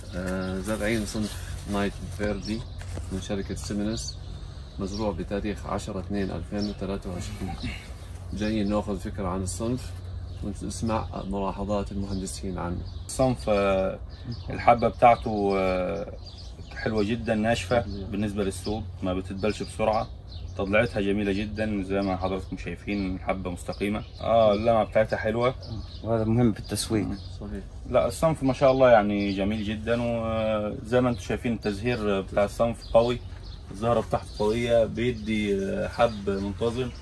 آه، زارعين صنف نايت فيردي من شركة سيمنس مزروع بتاريخ 10 2 2023 جايين ناخذ فكرة عن الصنف ونسمع ملاحظات المهندسين عنه الصنف آه، الحبة بتاعته آه، حلوة جدا ناشفة بالنسبة للسوق ما بتتبلش بسرعة تضليعتها جميلة جدا زي ما حضراتكم شايفين الحبة مستقيمة اه اللمعة بتاعتها حلوة وهذا مهم في التسويق صحيح لا الصنف ما شاء الله يعني جميل جدا وزي ما انتم شايفين التزهير بتاع الصنف قوي الزهرة بتاعته قوية بيدي حب منتظم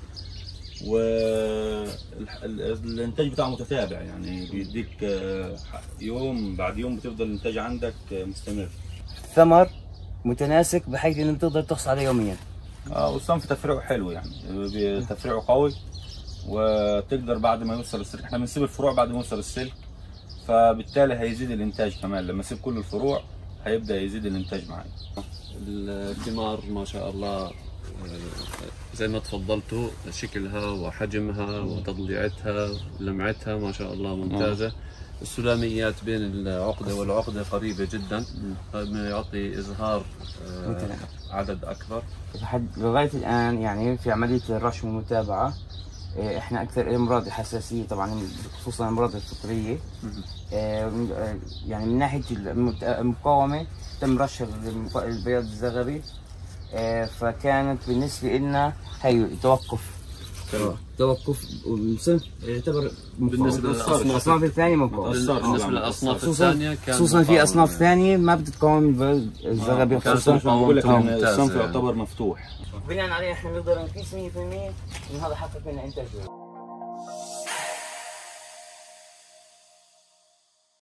والانتاج بتاعه متتابع يعني بيديك آه، يوم بعد يوم بتفضل الانتاج عندك مستمر ثمر متناسق بحيث انه بتقدر تحصل عليه يوميا اه والصنف تفريعه حلو يعني بي- تفريعه قوي وتقدر بعد ما يوصل السلك احنا بنسيب الفروع بعد ما يوصل السلك فبالتالي هيزيد الانتاج كمان لما اسيب كل الفروع هيبدا يزيد الانتاج معايا الثمار ما شاء الله آه، زي ما تفضلتوا شكلها وحجمها وتضليعتها ولمعتها ما شاء الله ممتازة السلاميات بين العقدة والعقدة قريبة جدا ما يعطي إزهار آه، متناغم. عدد أكبر لحد لغايه الان يعني في عمليه الرش والمتابعه إيه، احنا اكثر الامراض الحساسيه طبعا خصوصا الامراض الفطريه إيه، من- آه، يعني من ناحيه المت- المقاومه تم رش المق- البياض الزغبي إيه، فكانت بالنسبه لنا هي توقف توقف والصنف يعتبر بالنسبة للأصناف الاصناف الثانيه مقاومه أثر بالنسبة طبعاً. للأصناف خصوصاً- الثانية كان خصوصا في مقاومة. اصناف ثانيه ما بتتقاوم البياض الزغبي كان خصوصا مقاومة بقول لك إن ممتازة الصنف يعني. يعتبر مفتوح بناء عليه احنا نقدر نقيس 100% انه هذا حقق لنا انتاج